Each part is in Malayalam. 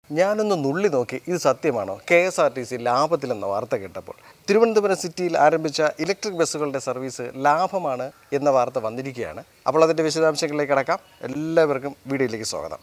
ഞാനൊന്ന് നുള്ളി നോക്കി ഇത് സത്യമാണോ K S R T C ലാഭത്തിലെന്ന വാർത്ത കേട്ടപ്പോൾ തിരുവനന്തപുരം സിറ്റിയിൽ ആരംഭിച്ച ഇലക്ട്രിക് ബസ്സുകളുടെ സർവീസ് ലാഭമാണ് എന്ന വാർത്ത വന്നിരിക്കുകയാണ് അപ്പോൾ അതിൻ്റെ വിശദാംശങ്ങളിലേക്ക് കടക്കാം എല്ലാവർക്കും വീഡിയോയിലേക്ക് സ്വാഗതം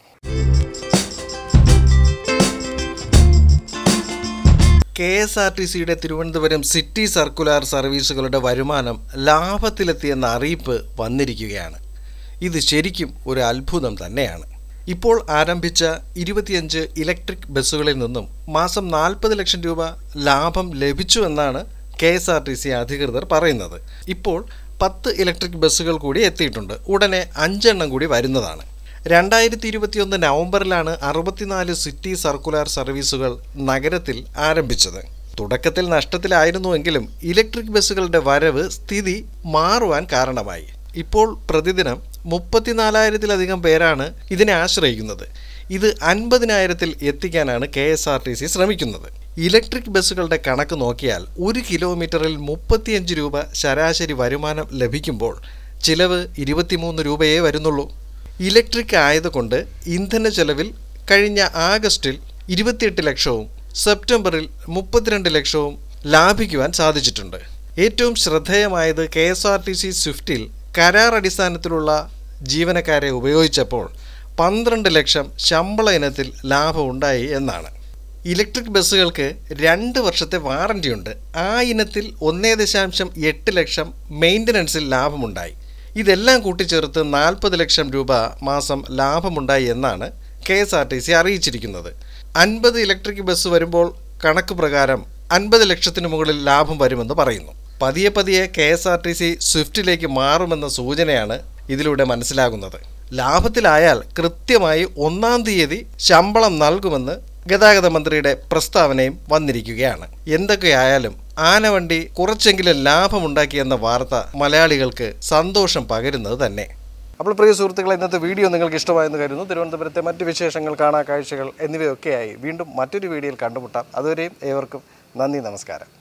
കെ എസ് ആർ ടി സിയുടെ തിരുവനന്തപുരം സിറ്റി സർക്കുലാർ സർവീസുകളുടെ വരുമാനം ലാഭത്തിലെത്തിയെന്ന അറിയിപ്പ് വന്നിരിക്കുകയാണ് ഇത് ശരിക്കും ഒരു അത്ഭുതം തന്നെയാണ് ഇപ്പോൾ ആരംഭിച്ച ഇരുപത്തിയഞ്ച് ഇലക്ട്രിക് ബസ്സുകളിൽ നിന്നും മാസം നാൽപ്പത് ലക്ഷം രൂപ ലാഭം ലഭിച്ചു എന്നാണ് K S R T C അധികൃതർ പറയുന്നത് ഇപ്പോൾ പത്ത് ഇലക്ട്രിക് ബസ്സുകൾ കൂടി എത്തിയിട്ടുണ്ട് ഉടനെ അഞ്ചെണ്ണം കൂടി വരുന്നതാണ് രണ്ടായിരത്തി ഇരുപത്തിയൊന്ന് നവംബറിലാണ് അറുപത്തിനാല് സിറ്റി സർക്കുലാർ സർവീസുകൾ നഗരത്തിൽ ആരംഭിച്ചത് തുടക്കത്തിൽ നഷ്ടത്തിലായിരുന്നുവെങ്കിലും ഇലക്ട്രിക് ബസ്സുകളുടെ വരവ് സ്ഥിതി മാറുവാൻ കാരണമായി ഇപ്പോൾ പ്രതിദിനം മുപ്പത്തിനാലായിരത്തിലധികം പേരാണ് ഇതിനെ ആശ്രയിക്കുന്നത് ഇത് അൻപതിനായിരത്തിൽ എത്തിക്കാനാണ് K S R T C ശ്രമിക്കുന്നത് ഇലക്ട്രിക് ബസ്സുകളുടെ കണക്ക് നോക്കിയാൽ ഒരു കിലോമീറ്ററിൽ മുപ്പത്തിയഞ്ച് രൂപ ശരാശരി വരുമാനം ലഭിക്കുമ്പോൾ ചിലവ് ഇരുപത്തിമൂന്ന് രൂപയേ വരുന്നുള്ളൂ ഇലക്ട്രിക് ആയതുകൊണ്ട് ഇന്ധന ചെലവിൽ കഴിഞ്ഞ ആഗസ്റ്റിൽ ഇരുപത്തിയെട്ട് ലക്ഷവും സെപ്റ്റംബറിൽ മുപ്പത്തിരണ്ട് ലക്ഷവും ലാഭിക്കുവാൻ സാധിച്ചിട്ടുണ്ട് ഏറ്റവും ശ്രദ്ധേയമായത് K S R T C സ്വിഫ്റ്റിൽ കരാർ അടിസ്ഥാനത്തിലുള്ള ജീവനക്കാരെ ഉപയോഗിച്ചപ്പോൾ പന്ത്രണ്ട് ലക്ഷം ശമ്പള ഇനത്തിൽ ലാഭമുണ്ടായി എന്നാണ് ഇലക്ട്രിക് ബസ്സുകൾക്ക് രണ്ട് വർഷത്തെ വാറണ്ടിയുണ്ട് ആ ഇനത്തിൽ ഒന്നേ ദശാംശം എട്ട് ലക്ഷം മെയിൻ്റനൻസിൽ ലാഭമുണ്ടായി ഇതെല്ലാം കൂട്ടിച്ചേർത്ത് നാൽപ്പത് ലക്ഷം രൂപ മാസം ലാഭമുണ്ടായി എന്നാണ് K S R T C അറിയിച്ചിരിക്കുന്നത് അൻപത് ഇലക്ട്രിക് ബസ് വരുമ്പോൾ കണക്ക് പ്രകാരം അൻപത് ലക്ഷത്തിന് മുകളിൽ ലാഭം വരുമെന്ന് പറയുന്നു പതിയെ പതിയെ K S R T C സ്വിഫ്റ്റിലേക്ക് മാറുമെന്ന സൂചനയാണ് ഇതിലൂടെ മനസ്സിലാകുന്നത് ലാഭത്തിലായാൽ കൃത്യമായി ഒന്നാം തീയതി ശമ്പളം നൽകുമെന്ന് ഗതാഗത മന്ത്രിയുടെ പ്രസ്താവനയും വന്നിരിക്കുകയാണ് എന്തൊക്കെയായാലും ആനവണ്ടി കുറച്ചെങ്കിലും ലാഭമുണ്ടാക്കിയെന്ന വാർത്ത മലയാളികൾക്ക് സന്തോഷം പകരുന്നത് തന്നെ അപ്പോൾ പ്രിയ സുഹൃത്തുക്കളെ ഇന്നത്തെ വീഡിയോ നിങ്ങൾക്ക് ഇഷ്ടമായെന്ന് കരുതുന്നു തിരുവനന്തപുരത്തെ മറ്റ് വിശേഷങ്ങൾ കാണാ കാഴ്ചകൾ എന്നിവയൊക്കെയായി വീണ്ടും മറ്റൊരു വീഡിയോയിൽ കണ്ടുമുട്ടാം അതുവരെയും ഏവർക്കും നന്ദി നമസ്കാരം